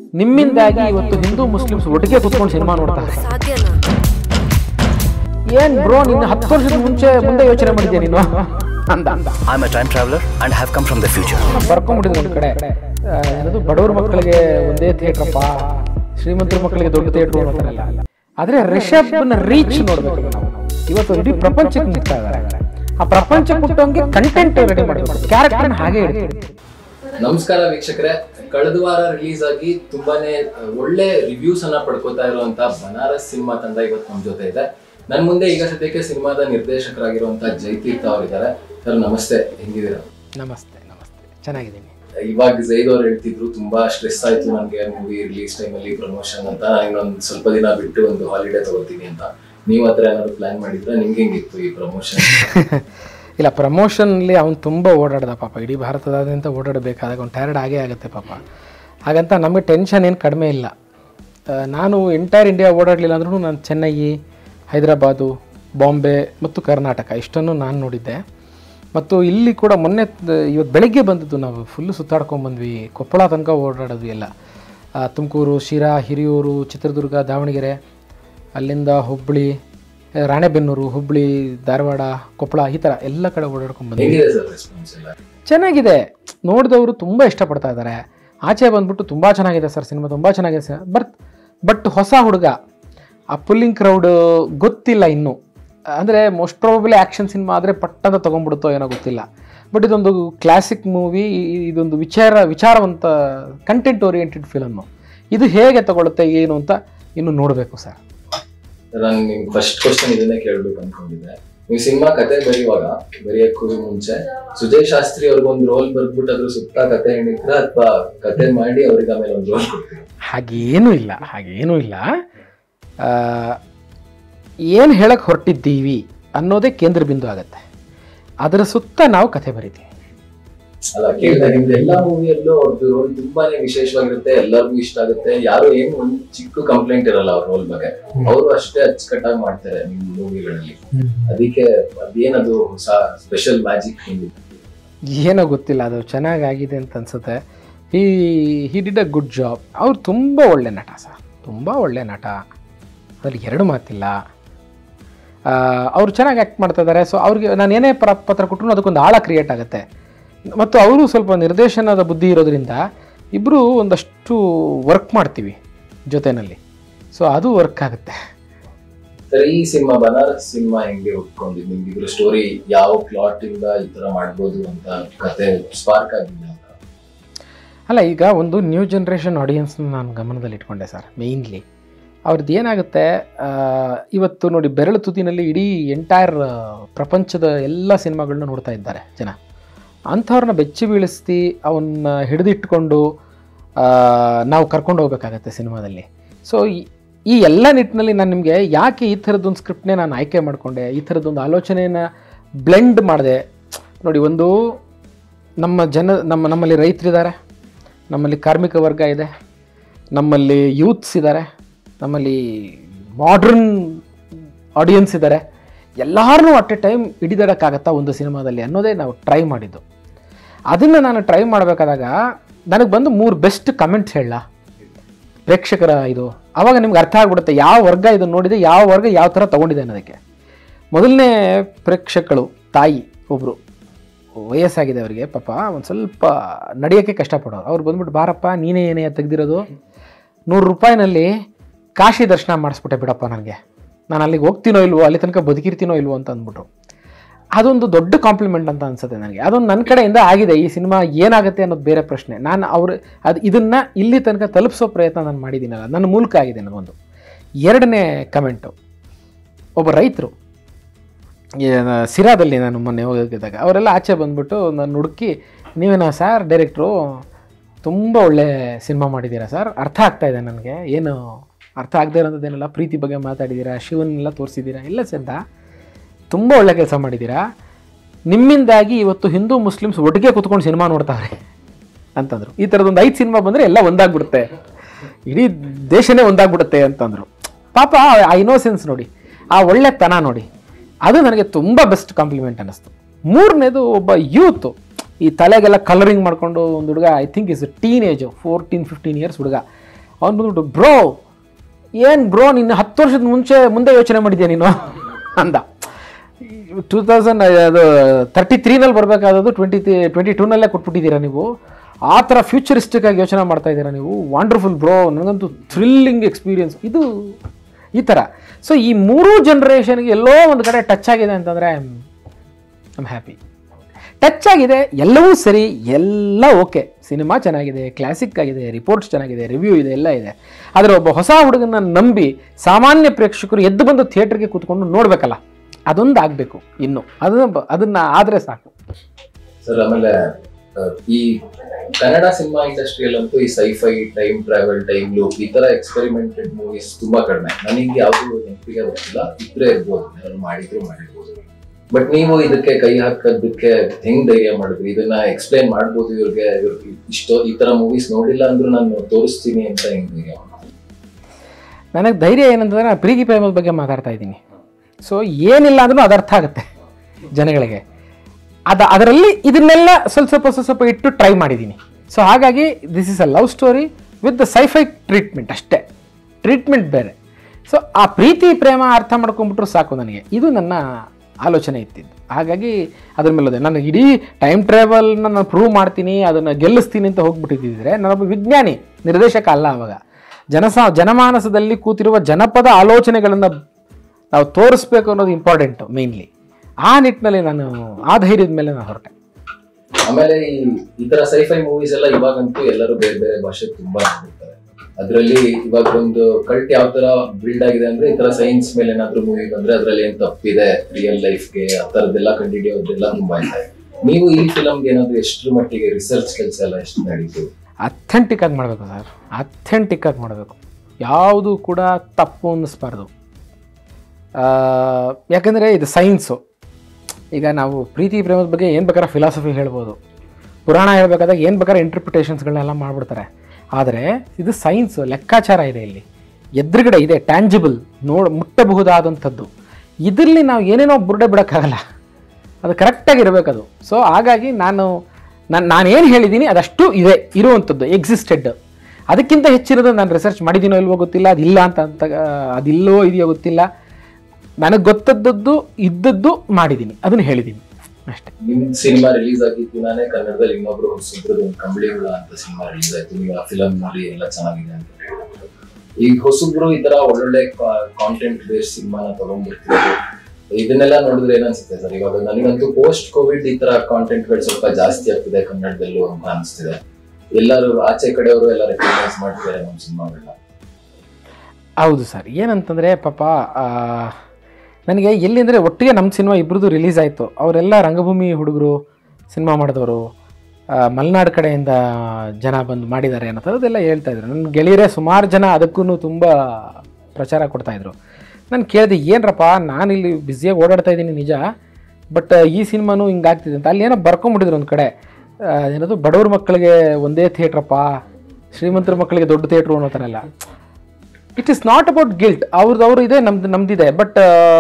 ನಿಮ್ಮಿಂದಾಗಿ ಇವತ್ತು ಹಿಂದೂ ಮುಸ್ಲಿಮ್ಸ್ ಒಟ್ಟಿಗೆ ಕುತ್ಕೊಂಡು ಸಿನಿಮಾ ನೋಡ್ತಾರೆ ಸಾಧ್ಯನಾ ಏನ್ ಬ್ರೋ ನಿನ್ನ ಹತ್ತು ವರ್ಷದ ಮುಂಚೆ ಮುಂದೆ ಯೋಚನೆ ಮಾಡಿದ್ಯಾ ನೀನು ಅಂದ I'm a time traveler and have come from the future. ಬರ್ಕೊಂಡ್ಬಿಟ್ಟಿದ್ರು ಒಂದ್ ಕಡೆ ಆ, ಏನದು ಬಡವ್ರ ಮಕ್ಕಳಿಗೆ ಒಂದೇ ಥಿಯೇಟ್ರಪ್ಪ ಶ್ರೀಮಂತರ ಮಕ್ಕಳಿಗೆ ದೊಡ್ಡ ಥಿಯೇಟ್ರು ಅನ್ನೋದ್ರಲ್ಲ ಆದ್ರೆ ರಿಷಬ್ನ ರೀಚ್ ನೋಡ್ಬೇಕು ನಾವು ಇವತ್ತು ಇಡೀ ಪ್ರಪಂಚಕ್ಕೆ ಮುಟ್ತಾ ಇದ್ದಾರೆ ಆ ಪ್ರಪಂಚಕ್ಕೆ ಮುಟ್ಟೋಂಗೆ ಕಂಟೆಂಟ್ ರೆಡಿ ಮಾಡಬೇಕು ಕ್ಯಾರೆಕ್ಟರ್ ಹಾಗೆ ಇಡ್ತೀವಿ ನಮಸ್ಕಾರ ವೀಕ್ಷಕರೇ ಕಳೆದ ವಾರ ರಿಲೀಸ್ ಆಗಿ ತುಂಬಾನೇ ಅಹ್, ಒಳ್ಳೆ ರಿವ್ಯೂಸ್ ಅನ್ನ ಪಡ್ಕೋತಾ ಇರುವಂತ ಬನಾರಸ್ ಸಿನಿಮಾ ತಂಡ ಇವತ್ತು ನಮ್ ಜೊತೆ ಇದೆ ನನ್ ಮುಂದೆ ಈಗ ಸದ್ಯಕ್ಕೆ ಸಿನಿಮಾದ ನಿರ್ದೇಶಕರಾಗಿರುವಂತ ಜೈತೀರ್ಥ ಅವರಿದ್ದಾರೆ ಸರ್ ನಮಸ್ತೆ ಹೆಂಗಿದ್ದೀರಾ ನಮಸ್ತೆ ನಮಸ್ತೆ ಚೆನ್ನಾಗಿದ್ದೀನಿ ಇವಾಗ ಜೈದ್ ಅವ್ರು ಹೇಳ್ತಿದ್ರು ತುಂಬಾ ಸ್ಟ್ರೆಸ್ ಆಯ್ತು ನನಗೆ ಮೂವಿ ರಿಲೀಸ್ ಟೈಮಲ್ಲಿ ಪ್ರಮೋಷನ್ ಅಂತ ನಾನು ಇನ್ನೊಂದು ಸ್ವಲ್ಪ ದಿನ ಬಿಟ್ಟು ಒಂದು ಹಾಲಿಡೇ ತಗೋತೀನಿ ಅಂತ ನೀವು ಹತ್ರ ಏನಾದ್ರು ಪ್ಲಾನ್ ಮಾಡಿದ್ರೆ ನಿಮ್ಗೆ ಹೆಂಗಿತ್ತು ಈ ಪ್ರಮೋಷನ್ ಇಲ್ಲ ಪ್ರಮೋಷನ್ಲಿ ಅವ್ನು ತುಂಬ ಓಡಾಡ್ದ ಪಾಪ ಇಡೀ ಭಾರತದಾದ್ಯಂತ ಓಡಾಡಬೇಕಾದಾಗ ಅವ್ನು ಟೈರ್ಡ್ ಆಗೇ ಆಗುತ್ತೆ ಪಾಪ ಹಾಗಂತ ನಮಗೆ ಟೆನ್ಷನ್ ಏನು ಕಡಿಮೆ ಇಲ್ಲ ಆ, ನಾನು ಎಂಟೈರ್ ಇಂಡಿಯಾ ಓಡಾಡಲಿಲ್ಲ ಅಂದ್ರೂ ನಾನು ಚೆನ್ನೈ ಹೈದರಾಬಾದು ಬಾಂಬೆ ಮತ್ತು ಕರ್ನಾಟಕ ಇಷ್ಟನ್ನು ನಾನು ನೋಡಿದ್ದೆ ಮತ್ತು ಇಲ್ಲಿ ಕೂಡ ಮೊನ್ನೆ ತ- ಇವತ್ತು ಬೆಳಗ್ಗೆ ಬಂದದ್ದು ನಾವು ಫುಲ್ಲು ಸುತ್ತಾಡ್ಕೊಂಬಂದ್ವಿ ಕೊಪ್ಪಳ ತನಕ ಓಡಾಡೋದ್ವಿ ಎಲ್ಲ ಆ, ತುಮಕೂರು ಶಿರಾ ಹಿರಿಯೂರು ಚಿತ್ರದುರ್ಗ ದಾವಣಗೆರೆ ಅಲ್ಲಿಂದ ಹುಬ್ಬಳ್ಳಿ ಆ, ರಾಣೆಬೆನ್ನೂರು ಹುಬ್ಬಳ್ಳಿ ಧಾರವಾಡ ಕೊಪ್ಪಳ ಈ ಥರ ಎಲ್ಲ ಕಡೆ ಓಡಾಡ್ಕೊಂಡು ಬಂದ್ವಿ ಹೆಂಗಿದೆ ಸರ್ ರೆಸ್ಪಾನ್ಸ್ ಎಲ್ಲ ಚೆನ್ನಾಗಿದೆ ನೋಡಿದವರು ತುಂಬ ಇಷ್ಟಪಡ್ತಾ ಇದ್ದಾರೆ ಆಚೆ ಬಂದ್ಬಿಟ್ಟು ತುಂಬ ಚೆನ್ನಾಗಿದೆ ಸರ್ ಸಿನಿಮಾ ತುಂಬ ಚೆನ್ನಾಗಿದೆ ಸರ್ ಬಟ್ ಬಟ್ ಹೊಸ ಹುಡುಗ ಆ ಪುಲ್ಲಿಂಗ್ ಕ್ರೌಡ್ ಗೊತ್ತಿಲ್ಲ ಇನ್ನೂ ಅಂದರೆ ಮೋಸ್ಟ್ ಪ್ರಾಬಲಿ ಆ್ಯಕ್ಷನ್ ಸಿನಿಮಾ ಆದರೆ ಪಟ್ಟಂತ ತೊಗೊಂಡ್ಬಿಡುತ್ತೋ ಏನೋ ಗೊತ್ತಿಲ್ಲ ಬಟ್ ಇದೊಂದು ಕ್ಲಾಸಿಕ್ ಮೂವಿ ಇದೊಂದು ವಿಚಾರ ವಿಚಾರವಂತ ಕಂಟೆಂಟ್ ಓರಿಯೆಂಟೆಡ್ ಫಿಲಮ್ಮು ಇದು ಹೇಗೆ ತಗೊಳುತ್ತೆ ಏನು ಅಂತ ಇನ್ನು ನೋಡಬೇಕು ಸರ್ ನಾನು ನಿಮ್ಗೆ ಫಸ್ಟ್ ಕ್ವಶನ್ ಇದನ್ನೇ ಕೇಳ್ಬೇಕು ಅನ್ಕೊಂಡಿದ್ದೆ ನೀವು ಸಿನಿಮಾ ಕತೆ ಬರೆಯುವಾಗ ಬರೆಯಕ್ಕೂ ಮುಂಚೆ ಸುಜಯ್ ಶಾಸ್ತ್ರಿ ಅವ್ರಿಗೊಂದು ರೋಲ್ ಬರ್ದ್ಬಿಟ್ಟು ಅದ್ರ ಸುತ್ತ ಕತೆ ಹೇಳಿದ್ರ ಅಥವಾ ಕತೆ ಮಾಡಿ ಅವ್ರಿಗೆ ಆಮೇಲೆ ಒಂದು ರೋಲ್ ಕೊಡ್ತೀರಾ ಹಾಗೇನೂ ಇಲ್ಲ ಹಾಗೇನೂ ಇಲ್ಲ ಏನು ಹೇಳಕ್ಕೆ ಹೊರಟಿದ್ದೀವಿ ಅನ್ನೋದೇ ಕೇಂದ್ರ ಬಿಂದು ಆಗುತ್ತೆ ಅದರ ಸುತ್ತ ನಾವು ಕಥೆ ಬರಿತೀವಿ ಅಲ್ಲ ಕೇಳಿದೆ ನಿಮ್ದು ಎಲ್ಲಾ ಮೂವಿಯಲ್ಲೂ ಅವ್ರದ್ದು ರೋಲ್ ತುಂಬಾನೇ ವಿಶೇಷವಾಗಿರುತ್ತೆ ಎಲ್ಲರಿಗೂ ಇಷ್ಟ ಆಗುತ್ತೆ ಯಾರು ಏನು ಒಂದ್ ಚಿಕ್ಕ ಕಂಪ್ಲೇಂಟ್ ಇರಲ್ಲ ಅವ್ರ ರೋಲ್ ಬಗ್ಗೆ ಅವರು ಅಷ್ಟೇ ಅಚ್ಚುಕಟ್ಟಾಗಿ ಮಾಡ್ತಾರೆ ನಿಮ್ ಮೂವಿಗಳಲ್ಲಿ ಅದಕ್ಕೆ ಅದೇನದು ಹೊಸ ಸ್ಪೆಷಲ್ ಮ್ಯಾಜಿಕ್ ನಿಮ್ಗೆ ಏನೋ ಗೊತ್ತಿಲ್ಲ ಅದು ಚೆನ್ನಾಗಾಗಿದೆ ಅಂತ ಅನ್ಸುತ್ತೆ ಈ he did a good job ಅವ್ರು ತುಂಬ ಒಳ್ಳೆ ನಟ ಸರ್ ತುಂಬ ಒಳ್ಳೆ ನಟ ಅದ್ರಲ್ಲಿ ಎರಡು ಮಾತಿಲ್ಲ ಆ, ಅವ್ರು ಚೆನ್ನಾಗಿ ಆ್ಯಕ್ಟ್ ಮಾಡ್ತಾ ಇದ್ದಾರೆ ಸೊ ಅವ್ರಿಗೆ ನಾನು ಏನೇ ಪ್ರ ಪತ್ರ ಕೊಟ್ಟರು ಅದಕ್ಕೊಂದು ಆಳ ಕ್ರಿಯೇಟ್ ಆಗುತ್ತೆ ಮತ್ತು ಅವರು ಸ್ವಲ್ಪ ನಿರ್ದೇಶನದ ಬುದ್ಧಿ ಇರೋದ್ರಿಂದ ಇಬ್ಬರು ಒಂದಷ್ಟು ವರ್ಕ್ ಮಾಡ್ತೀವಿ ಜೊತೆಯಲ್ಲಿ ಸೊ ಅದು ವರ್ಕ್ ಆಗುತ್ತೆ ಸರ್ ಈ ಸಿನಿಮಾ ಬನಾರಸ್ ಸಿನಿಮಾ ಹೆಂಗೆ ಒಪ್ಕೊಂಡಿದ್ ನಿಮ್ಗೆ ಇದ್ರ ಸ್ಟೋರಿ ಯಾವ ಪ್ಲಾಟ್ ಇಂದ ಈ ತರ ಮಾಡ್ಬೋದು ಅಂತ ಕತೆ ಸ್ಪಾರ್ಕ್ ಆಗಿಲ್ಲ ಅಂತ ಅಲ್ಲ ಈಗ ಒಂದು ನ್ಯೂ ಜನ್ರೇಷನ್ ಆಡಿಯನ್ಸ್ನ ನಾನು ಗಮನದಲ್ಲಿ ಇಟ್ಕೊಂಡೆ ಸರ್ ಮೇಯ್ನ್ಲಿ ಅವ್ರದ್ದು ಏನಾಗುತ್ತೆ ಆ, ಇವತ್ತು ನೋಡಿ ಬೆರಳು ತುದಿನಲ್ಲಿ ಇಡೀ ಎಂಟೈರ್ ಪ್ರಪಂಚದ ಎಲ್ಲ ಸಿನಿಮಾಗಳನ್ನ ನೋಡ್ತಾ ಇದ್ದಾರೆ ಜನ ಅಂಥವ್ರನ್ನ ಬೆಚ್ಚಿ ಬೀಳಿಸ್ತಿ ಅವನ್ನ ಹಿಡಿದಿಟ್ಕೊಂಡು ಆ, ನಾವು ಕರ್ಕೊಂಡು ಹೋಗ್ಬೇಕಾಗತ್ತೆ ಸಿನಿಮಾದಲ್ಲಿ ಸೊ ಈ ಎಲ್ಲ ನಿಟ್ಟಿನಲ್ಲಿ ನಾನು ನಿಮಗೆ ಯಾಕೆ ಈ ಥರದ್ದೊಂದು ಸ್ಕ್ರಿಪ್ಟ್ನೇ ನಾನು ಆಯ್ಕೆ ಮಾಡಿಕೊಂಡೆ ಈ ಥರದ್ದೊಂದು ಆಲೋಚನೆಯನ್ನು ಬ್ಲೆಂಡ್ ಮಾಡಿದೆ ನೋಡಿ ಒಂದು ನಮ್ಮ ಜನ ನಮ್ಮ ನಮ್ಮಲ್ಲಿ ರೈತರಿದ್ದಾರೆ ನಮ್ಮಲ್ಲಿ ಕಾರ್ಮಿಕ ವರ್ಗ ಇದೆ ನಮ್ಮಲ್ಲಿ ಯೂತ್ಸ್ ಇದ್ದಾರೆ ನಮ್ಮಲ್ಲಿ ಮಾಡ್ರನ್ ಆಡಿಯನ್ಸ್ ಇದ್ದಾರೆ ಎಲ್ಲರನ್ನೂ ಅಟ್ ಎ ಟೈಮ್ ಹಿಡಿದಿಡೋಕ್ಕಾಗತ್ತಾ ಒಂದು ಸಿನಿಮಾದಲ್ಲಿ ಅನ್ನೋದೇ ನಾವು ಟ್ರೈ ಮಾಡಿದ್ದು ಅದನ್ನು ನಾನು ಟ್ರೈ ಮಾಡಬೇಕಾದಾಗ ನನಗೆ ಬಂದು ಮೂರು ಬೆಸ್ಟ್ ಕಮೆಂಟ್ಸ್ ಹೇಳ ಪ್ರೇಕ್ಷಕರ ಇದು ಆವಾಗ ನಿಮ್ಗೆ ಅರ್ಥ ಆಗ್ಬಿಡುತ್ತೆ ಯಾವ ವರ್ಗ ಇದನ್ನು ನೋಡಿದೆ ಯಾವ ವರ್ಗ ಯಾವ ಥರ ತೊಗೊಂಡಿದೆ ಅನ್ನೋದಕ್ಕೆ ಮೊದಲನೇ ಪ್ರೇಕ್ಷಕಳು ತಾಯಿ ಒಬ್ಬರು ವಯಸ್ಸಾಗಿದೆ ಅವರಿಗೆ ಪಾಪ ಒಂದು ಸ್ವಲ್ಪ ನಡೆಯೋಕ್ಕೆ ಕಷ್ಟಪಡೋರು ಅವ್ರು ಬಂದ್ಬಿಟ್ಟು ಬಾರಪ್ಪ ನೀನೇ ಏನೇ ತೆಗ್ದಿರೋದು ನೂರು ರೂಪಾಯಿನಲ್ಲಿ ಕಾಶಿ ದರ್ಶನ ಮಾಡಿಸ್ಬಿಟ್ಟೆ ಬಿಡಪ್ಪ ನನಗೆ ನಾನು ಅಲ್ಲಿಗೆ ಹೋಗ್ತೀನೋ ಇಲ್ವೋ ಅಲ್ಲಿ ತನಕ ಬದುಕಿರ್ತೀನೋ ಇಲ್ವೋ ಅಂತ ಅಂದ್ಬಿಟ್ರು ಅದೊಂದು ದೊಡ್ಡ ಕಾಂಪ್ಲಿಮೆಂಟ್ ಅಂತ ಅನ್ಸುತ್ತೆ ನನಗೆ ಅದೊಂದು ನನ್ನ ಕಡೆಯಿಂದ ಆಗಿದೆ ಈ ಸಿನಿಮಾ ಏನಾಗುತ್ತೆ ಅನ್ನೋದು ಬೇರೆ ಪ್ರಶ್ನೆ ನಾನು ಅವರು ಅದು ಇದನ್ನು ಇಲ್ಲಿ ತನಕ ತಲುಪಿಸೋ ಪ್ರಯತ್ನ ನಾನು ಮಾಡಿದ್ದೀನಲ್ಲ ನನ್ನ ಮೂಲಕ ಆಗಿದೆ ನನಗೊಂದು ಎರಡನೇ ಕಮೆಂಟು ಒಬ್ಬ ರೈತರು ಏನ ಸಿರಾದಲ್ಲಿ ನಾನು ಮೊನ್ನೆ ಹೋಗಿದ್ದಾಗ ಅವರೆಲ್ಲ ಆಚೆ ಬಂದ್ಬಿಟ್ಟು ನಾನು ಹುಡುಕಿ ನೀವೇನಾ ಸರ್ ಡೈರೆಕ್ಟ್ರು ತುಂಬ ಒಳ್ಳೆ ಸಿನಿಮಾ ಮಾಡಿದ್ದೀರಾ ಸರ್ ಅರ್ಥ ಆಗ್ತಾ ಇದೆ ನನಗೆ ಏನು ಅರ್ಥ ಆಗದೆ ಇರೋಂಥದ್ದೇನೆಲ್ಲ ಪ್ರೀತಿ ಬಗ್ಗೆ ಮಾತಾಡಿದ್ದೀರಾ ಶಿವನ್ನೆಲ್ಲ ತೋರಿಸಿದ್ದೀರಾ ಇಲ್ಲ ಸಿದ್ಧ ತುಂಬ ಒಳ್ಳೆ ಕೆಲಸ ಮಾಡಿದ್ದೀರಾ ನಿಮ್ಮಿಂದಾಗಿ ಇವತ್ತು ಹಿಂದೂ ಮುಸ್ಲಿಮ್ಸ್ ಒಟ್ಟಿಗೆ ಕೂತ್ಕೊಂಡು ಸಿನಿಮಾ ನೋಡ್ತಾವ್ರೆ ಅಂತಂದರು ಈ ಥರದೊಂದು ಐದು ಸಿನಿಮಾ ಬಂದರೆ ಎಲ್ಲ ಒಂದಾಗ್ಬಿಡುತ್ತೆ ಇಡೀ ದೇಶನೇ ಒಂದಾಗ್ಬಿಡುತ್ತೆ ಅಂತಂದರು ಪಾಪ ಆ ಇನೋಸೆನ್ಸ್ ನೋಡಿ ಆ ಒಳ್ಳೆತನ ನೋಡಿ ಅದು ನನಗೆ ತುಂಬ ಬೆಸ್ಟ್ ಕಾಂಪ್ಲಿಮೆಂಟ್ ಅನ್ನಿಸ್ತು ಮೂರನೇದು ಒಬ್ಬ ಯೂತು ಈ ತಲೆಗೆಲ್ಲ ಕಲರಿಂಗ್ ಮಾಡಿಕೊಂಡು ಒಂದು ಹುಡುಗ I think is teen age fourteen fifteen years ಹುಡುಗ ಅವ್ನು ಬಂದ್ಬಿಟ್ಟು ಬ್ರೋ ಏನು ಬ್ರೋ ನಿನ್ನ ಹತ್ತು ವರ್ಷದ ಮುಂಚೆ ಮುಂದೆ ಯೋಚನೆ ಮಾಡಿದ್ಯಾ ನೀನು ಅಂದ ಟೂ ತೌಸಂಡ್ ಅದು ತರ್ಟಿ ತ್ರೀನಲ್ಲಿ ಬರಬೇಕಾದದ್ದು ಟ್ವೆಂಟಿ ಟ್ವೆಂಟಿ ಟೂನಲ್ಲೇ ಕೊಟ್ಬಿಟ್ಟಿದ್ದೀರಾ ನೀವು ಆ ಥರ ಫ್ಯೂಚರಿಸ್ಟಿಕ್ ಆಗಿ ಯೋಚನೆ ಮಾಡ್ತಾ ಇದ್ದೀರಾ ನೀವು ವಂಡರ್ಫುಲ್ ಬ್ರೋ ನನಗಂತೂ ಥ್ರಿಲ್ಲಿಂಗ್ ಎಕ್ಸ್ಪೀರಿಯನ್ಸ್ ಇದು ಈ ಥರ ಸೊ ಈ ಮೂರೂ ಜನ್ರೇಷನ್ಗೆ ಎಲ್ಲೋ ಒಂದು ಕಡೆ ಟಚ್ ಆಗಿದೆ ಅಂತಂದರೆ ಐ ಆಮ್ ಹ್ಯಾಪಿ ಟಚ್ ಆಗಿದೆ ಎಲ್ಲವೂ ಸರಿ ಎಲ್ಲ ಓಕೆ ಸಿನಿಮಾ ಚೆನ್ನಾಗಿದೆ ಕ್ಲಾಸಿಕ್ ಆಗಿದೆ ರಿಪೋರ್ಟ್ಸ್ ಚೆನ್ನಾಗಿದೆ ರಿವ್ಯೂ ಇದೆ ಎಲ್ಲ ಇದೆ ಆದರೆ ಒಬ್ಬ ಹೊಸ ಹುಡುಗನ ನಂಬಿ ಸಾಮಾನ್ಯ ಪ್ರೇಕ್ಷಕರು ಎದ್ದು ಬಂದು ಥಿಯೇಟ್ರಿಗೆ ಕೂತ್ಕೊಂಡು ನೋಡಬೇಕಲ್ಲ ಅದೊಂದು ಆಗಬೇಕು ಇನ್ನು ಅದನ್ನ ಅದನ್ನ ಆದರೆ ಸಾಕು ಸರ್ ಆಮೇಲೆ ಆ, ಈ ಕನ್ನಡ ಸಿನಿಮಾ ಇಂಡಸ್ಟ್ರಿಯಲ್ಲಂತೂ ಈ sci-fi time travel time loop ಈ ತರ ಎಕ್ಸ್ಪೆರಿಮೆಂಟೆಡ್ ಮೂವೀಸ್ ತುಂಬಾ ಕಡಿಮೆ ನನಗೆ ಯಾವುದು ನೆನಪಿಗೆ ಬರ್ತಿಲ್ಲ ಇದ್ರೆ ಇರ್ಬೋದು ಯಾರು ಮಾಡಿದ್ರು ಮಾಡಿರ್ಬೋದು ಬಟ್ ನೀವು ಇದಕ್ಕೆ ಕೈ ಹಾಕೋದಕ್ಕೆ ಹೆಂಗ್ ಧೈರ್ಯ ಮಾಡಿದ್ರಿ ಇದನ್ನ ಎಕ್ಸ್ಪ್ಲೈನ್ ಮಾಡ್ಬೋದು ಇವ್ರಿಗೆ ಇವ್ರಿಗೆ ಇಷ್ಟೋ ಈ ತರ ಮೂವೀಸ್ ನೋಡಿಲ್ಲ ಅಂದ್ರೂ ನಾನು ತೋರಿಸ್ತೀನಿ ಅಂತ ಹೆಂಗ್ ಧೈರ್ಯ ಮಾಡಿದ್ರಿ? ನನಗೆ ಧೈರ್ಯ ಏನಂತಂದರೆ ನಾನು ಪ್ರೀತಿ ಪ್ರೇಮದ ಬಗ್ಗೆ ಮಾತಾಡ್ತಾ ಇದ್ದೀನಿ ಸೊ ಏನಿಲ್ಲ ಅಂದ್ರೂ ಅದು ಅರ್ಥ ಆಗುತ್ತೆ ಜನಗಳಿಗೆ ಅದ ಅದರಲ್ಲಿ ಇದನ್ನೆಲ್ಲ ಸ್ವಲ್ಪ ಸ್ವಲ್ಪ ಸ್ವಲ್ಪ ಸ್ವಲ್ಪ ಇಟ್ಟು ಟ್ರೈ ಮಾಡಿದ್ದೀನಿ ಸೊ ಹಾಗಾಗಿ this is a love story with the sci-fi treatment ಅಷ್ಟೇ ಟ್ರೀಟ್ಮೆಂಟ್ ಬೇರೆ ಸೊ ಆ ಪ್ರೀತಿ ಪ್ರೇಮ ಅರ್ಥ ಮಾಡ್ಕೊಂಡ್ಬಿಟ್ರು ಸಾಕು ನನಗೆ ಇದು ನನ್ನ ಆಲೋಚನೆ ಇತ್ತಿದ್ದು ಹಾಗಾಗಿ ಅದ್ರ ಮೇಲೆ ಹೋದೆ ನಾನು ಇಡೀ ಟೈಮ್ ಟ್ರಾವೆಲ್ನ ನಾನು ಪ್ರೂವ್ ಮಾಡ್ತೀನಿ ಅದನ್ನು ಗೆಲ್ಲಿಸ್ತೀನಿ ಅಂತ ಹೋಗ್ಬಿಟ್ಟಿದ್ದಿದ್ರೆ ನಾನೊಬ್ಬ ವಿಜ್ಞಾನಿ ನಿರ್ದೇಶಕ ಅಲ್ಲ ಅವಾಗ ಜನಸ ಜನಮಾನಸದಲ್ಲಿ ಕೂತಿರುವ ಜನಪದ ಆಲೋಚನೆಗಳನ್ನು ನಾವು ತೋರಿಸ್ಬೇಕು ಅನ್ನೋದು ಇಂಪಾರ್ಟೆಂಟು ಮೇಯ್ನ್ಲಿ ಆ ನಿಟ್ಟಿನಲ್ಲಿ ನಾನು ಆ ಧೈರ್ಯದ ಮೇಲೆ ನಾನು ಹೊರಟೆ ಆಮೇಲೆ ಈ ಈ ತರ ಸೈಫೈ ಮೂವೀಸ್ ಎಲ್ಲ ಇವಾಗಂತೂ ಎಲ್ಲರೂ ಬೇರೆ ಬೇರೆ ಭಾಷೆ ತುಂಬಾ ನೋಡ್ತಾರೆ ಅದ್ರಲ್ಲಿ ಇವಾಗ ಒಂದು ಕಲ್ಟ್ ಯಾವ ತರ ಬಿಲ್ಡ್ ಆಗಿದೆ ಅಂದ್ರೆ ಈ ತರ ಸೈನ್ಸ್ ಮೇಲೆ ಏನಾದ್ರು ಮೂವಿ ಬಂದ್ರೆ ಅದ್ರಲ್ಲಿ ಏನ್ ತಪ್ಪಿದೆ ರಿಯಲ್ ಲೈಫ್ಗೆ ಆ ತರದ್ದೆಲ್ಲ ಕಂಡುಹಿಡಿಯೋದೆಲ್ಲ ತುಂಬಾ ಇದೆ ನೀವು ಈ ಫಿಲಮ್ಗೆ ಏನಾದ್ರು ಎಷ್ಟ್ರ ಮಟ್ಟಿಗೆ ರಿಸರ್ಚ್ ಕೆಲಸ ಎಲ್ಲ ಎಷ್ಟು ನಡೀತು ಅಥೆಂಟಿಕ್ ಆಗಿ ಮಾಡಬೇಕು ಸರ್ ಅಥೆಂಟಿಕ್ ಆಗಿ ಮಾಡಬೇಕು ಯಾವುದು ಕೂಡ ತಪ್ಪು ಅನ್ನಿಸ್ಬಾರ್ದು ಯಾಕಂದರೆ ಇದು ಸೈನ್ಸು ಈಗ ನಾವು ಪ್ರೀತಿ ಪ್ರೇಮದ ಬಗ್ಗೆ ಏನು ಬೇಕಾದ್ರೆ ಫಿಲಾಸಫಿ ಹೇಳ್ಬೋದು ಪುರಾಣ ಹೇಳ್ಬೇಕಾದಾಗ ಏನು ಬೇಕಾದ್ರೆ ಇಂಟರ್ಪ್ರಿಟೇಷನ್ಸ್ಗಳನ್ನೆಲ್ಲ ಮಾಡ್ಬಿಡ್ತಾರೆ ಆದರೆ ಇದು ಸೈನ್ಸು ಲೆಕ್ಕಾಚಾರ ಇದೆ ಇಲ್ಲಿ ಎದುರುಗಡೆ ಇದೆ ಟ್ಯಾಂಜಿಬಲ್ ನೋಡ್ ಮುಟ್ಟಬಹುದಾದಂಥದ್ದು ಇದರಲ್ಲಿ ನಾವು ಏನೇನೋ ಬುರುಡೆ ಬಿಡೋಕ್ಕಾಗಲ್ಲ ಅದು ಕರೆಕ್ಟಾಗಿರ್ಬೇಕು ಅದು ಸೊ ಹಾಗಾಗಿ ನಾನು ನಾನು ನಾನೇನು ಹೇಳಿದ್ದೀನಿ ಅದಷ್ಟು ಇದೆ ಇರುವಂಥದ್ದು ಎಕ್ಸಿಸ್ಟೆಡ್ ಅದಕ್ಕಿಂತ ಹೆಚ್ಚಿರೋದು ನಾನು ರಿಸರ್ಚ್ ಮಾಡಿದ್ದೀನೋ ಇಲ್ವೋ ಗೊತ್ತಿಲ್ಲ ಅದಿಲ್ಲ ಅಂತ ಅಂತ ಅದಿಲ್ಲೋ ಇದೆಯೋ ಗೊತ್ತಿಲ್ಲ ನನಗೆ ಗೊತ್ತದ್ದದ್ದು ಇದ್ದದ್ದು ಮಾಡಿದ್ದೀನಿ ಅದನ್ನು ಹೇಳಿದ್ದೀನಿ ಅಷ್ಟೇ ನಿಮ್ ಸಿನಿಮಾ ರಿಲೀಸ್ ಆಗಿದ್ದ ದಿನಾನೇ ಕನ್ನಡದಲ್ಲಿ ಇನ್ನೊಬ್ರು ಹೊಸಬ್ರದ್ದು ಒಂದು ಕಂಬಳಿ ಹುಳ ಅಂತ ಸಿನಿಮಾ ರಿಲೀಸ್ ಆಯ್ತು ನೀವು ಆ ಫಿಲಮ್ ನೋಡಿ ಎಲ್ಲ ಚೆನ್ನಾಗಿದೆ ಅಂತ ಹೇಳಿದ್ರು. ಈಗ ಹೊಸಬ್ರು ಈ ತರ ಒಳ್ಳೊಳ್ಳೆ ಕಾಂಟೆಂಟ್ ಬೇಸ್ಡ್ ಸಿನಿಮಾನ ತಗೊಂಡ್ಬಿಡ್ತಿದ್ರು ಇದನ್ನೆಲ್ಲ ನೋಡಿದ್ರೆ ಏನನ್ಸುತ್ತೆ ಸರ್ ಇವಾಗ ನನಗಂತೂ ಪೋಸ್ಟ್ ಕೋವಿಡ್ ಈ ತರ ಕಾಂಟೆಂಟ್ ಗಳು ಸ್ವಲ್ಪ ಜಾಸ್ತಿ ಆಗ್ತಿದೆ ಕನ್ನಡದಲ್ಲೂ ಅಂತ ಅನಿಸ್ತಿದೆ ಎಲ್ಲರೂ ಆಚೆ ಕಡೆಯವರು ಎಲ್ಲ ರೆಕಗ್ನೈಸ್ ಮಾಡ್ತಿದ್ದಾರೆ ನಮ್ಮ ಸಿನಿಮಾಗಳನ್ನ ಹೌದು ಸರ್ ಏನಂತಂದರೆ ಪಾಪ ಆ, ನನಗೆ ಎಲ್ಲಿ ಅಂದರೆ ಒಟ್ಟಿಗೆ ನಮ್ಮ ಸಿನಿಮಾ ಇಬ್ಬರದು ರಿಲೀಸ್ ಆಯಿತು ಅವರೆಲ್ಲ ರಂಗಭೂಮಿ ಹುಡುಗರು ಸಿನಿಮಾ ಮಾಡಿದವರು ಆ, ಮಲೆನಾಡು ಕಡೆಯಿಂದ ಜನ ಬಂದು ಮಾಡಿದ್ದಾರೆ ಅನ್ನೋ ಥರದ್ದೆಲ್ಲ ಹೇಳ್ತಾ ಇದ್ರು ನನ್ನ ಗೆಳೆಯರೇ ಸುಮಾರು ಜನ ಅದಕ್ಕೂ ತುಂಬ ಪ್ರಚಾರ ಕೊಡ್ತಾಯಿದ್ರು ನಾನು ಕೇಳಿದೆ ಏನರಪ್ಪ ನಾನು ಇಲ್ಲಿ ಬ್ಯುಸಿಯಾಗಿ ಓಡಾಡ್ತಾ ಇದ್ದೀನಿ ನಿಜ ಬಟ್ ಈ ಸಿನಿಮಾನು ಹಿಂಗಾಗ್ತಿದೆ ಅಂತ ಅಲ್ಲಿ ಏನೋ ಬರ್ಕೊಂಬಿಟ್ಟಿದ್ರು ಒಂದು ಕಡೆ ಆ, ಏನದು ಬಡವ್ರ ಮಕ್ಕಳಿಗೆ ಒಂದೇ ಥಿಯೇಟ್ರಪ್ಪ ಶ್ರೀಮಂತರ ಮಕ್ಕಳಿಗೆ ದೊಡ್ಡ ಥಿಯೇಟ್ರು ಅನ್ನೋ ಥರ ಎಲ್ಲ it is not about guilt ಅವ್ರದ್ದು ಅವರು ಇದೆ ನಮ್ದು ನಮ್ದಿದೆ ಬಟ್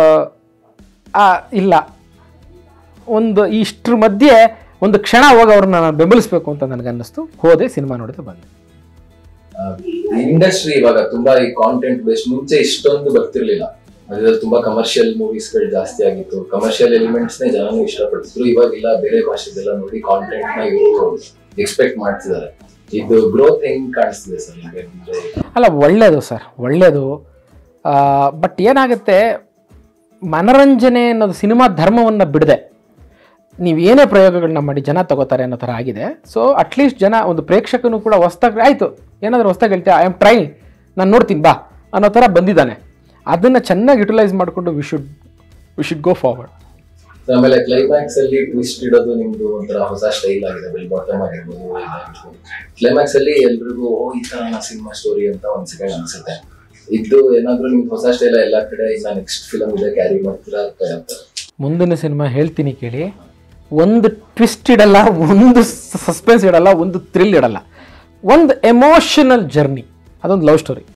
ಇಲ್ಲ ಒಂದು ಇಷ್ಟ್ರ ಮಧ್ಯೆ ಒಂದು ಕ್ಷಣ ಹೋಗಿ ಅವ್ರನ್ನ ನಾನು ಬೆಂಬಲಿಸ್ಬೇಕು ಅಂತ ನನಗೆ ಅನ್ನಿಸ್ತು ಹೋದೆ ಸಿನಿಮಾ ನೋಡಿದ್ರೆ ಬಂದೆ ಇಂಡಸ್ಟ್ರಿ ಇವಾಗ ತುಂಬಾ ಈ ಕಾಂಟೆಂಟ್ ಬೇಸ್ಡ್ ಮುಂಚೆ ಇಷ್ಟೊಂದು ಬರ್ತಿರ್ಲಿಲ್ಲ ಅದ್ರಲ್ಲಿ ತುಂಬಾ ಕಮರ್ಷಿಯಲ್ ಮೂವೀಸ್ ಗಳು ಜಾಸ್ತಿ ಆಗಿತ್ತು ಕಮರ್ಷಿಯಲ್ ಎಲಿಮೆಂಟ್ಸ್ ನೇ ಜನನು ಇಷ್ಟಪಡ್ತಿದ್ರು ಇವಾಗ ಇಲ್ಲ ಬೇರೆ ಭಾಷೆದೆಲ್ಲ ನೋಡಿ ಕಾಂಟೆಂಟ್ ನ ಇವರು ಎಕ್ಸ್ಪೆಕ್ಟ್ ಮಾಡ್ತಿದ್ದಾರೆ ಇದು ಗ್ರೋತ್ ಹೆಂಗ್ ಕಾಣಿಸ್ತಿದೆ ಸರ್ ನಿಮಗೆ ಅಂದ್ರೆ ಅಲ್ಲ ಒಳ್ಳೆಯದು ಸರ್ ಒಳ್ಳೆಯದು ಬಟ್ ಏನಾಗುತ್ತೆ ಮನರಂಜನೆ ಅನ್ನೋದು ಸಿನಿಮಾ ಧರ್ಮವನ್ನು ಬಿಡದೆ ನೀವು ಏನೇ ಪ್ರಯೋಗಗಳನ್ನ ಮಾಡಿ ಜನ ತಗೋತಾರೆ ಅನ್ನೋ ಥರ ಆಗಿದೆ ಸೊ ಅಟ್ಲೀಸ್ಟ್ ಜನ ಒಂದು ಪ್ರೇಕ್ಷಕನು ಕೂಡ ಹೊಸ್ದಾಗಿ ಆಯಿತು ಏನಾದರೂ ಹೊಸ್ದಾಗಿ ಹೇಳ್ತೀವಿ ಐ ಆಮ್ ಟ್ರೈಂಗ್ ನಾನು ನೋಡ್ತೀನಿ ಬಾ ಅನ್ನೋ ಥರ ಬಂದಿದ್ದಾನೆ ಅದನ್ನು ಚೆನ್ನಾಗಿ ಯುಟಿಲೈಸ್ ಮಾಡಿಕೊಂಡು we should we should go forward ಆಮೇಲೆ ಕ್ಲೈಮ್ಯಾಕ್ಸ್ ಅಲ್ಲಿ ಟ್ವಿಸ್ಟ್ ಇಡೋದು ನಿಮ್ದು ಒಂಥರ ಹೊಸ ಸ್ಟೈಲ್ ಆಗಿದೆ ಬೆಲ್ ಬಾಟಮ್ ಆಗಿರ್ಬೋದು ಕ್ಲೈಮ್ಯಾಕ್ಸ್ ಅಲ್ಲಿ ಎಲ್ರಿಗೂ ಓ ಈ ತರ ಸಿನಿಮಾ ಸ್ಟೋರಿ ಅಂತ ಒಂದ್ ಸೆಕೆಂಡ್ ಅನ್ಸುತ್ತೆ ಇದು ಏನಾದ್ರೂ ನಿಮ್ಗೆ ಹೊಸ ಸ್ಟೈಲ್ ಎಲ್ಲಾ ಕಡೆ ಈಗ ನೆಕ್ಸ್ಟ್ ಫಿಲಮ್ ಇದೆ ಕ್ಯಾರಿ ಮಾಡ್ತೀರಾ ಅಥವಾ ಯಾವ ತರ? ಮುಂದಿನ ಸಿನಿಮಾ ಹೇಳ್ತೀನಿ ಕೇಳಿ ಒಂದು ಟ್ವಿಸ್ಟ್ ಇಡಲ್ಲ ಒಂದು ಸಸ್ಪೆನ್ಸ್ ಇಡಲ್ಲ ಒಂದು ಥ್ರಿಲ್ ಇಡಲ್ಲ ಒಂದು ಎಮೋಷನಲ್ ಜರ್ನಿ ಅದೊಂದು ಲವ್ ಸ್ಟೋರಿ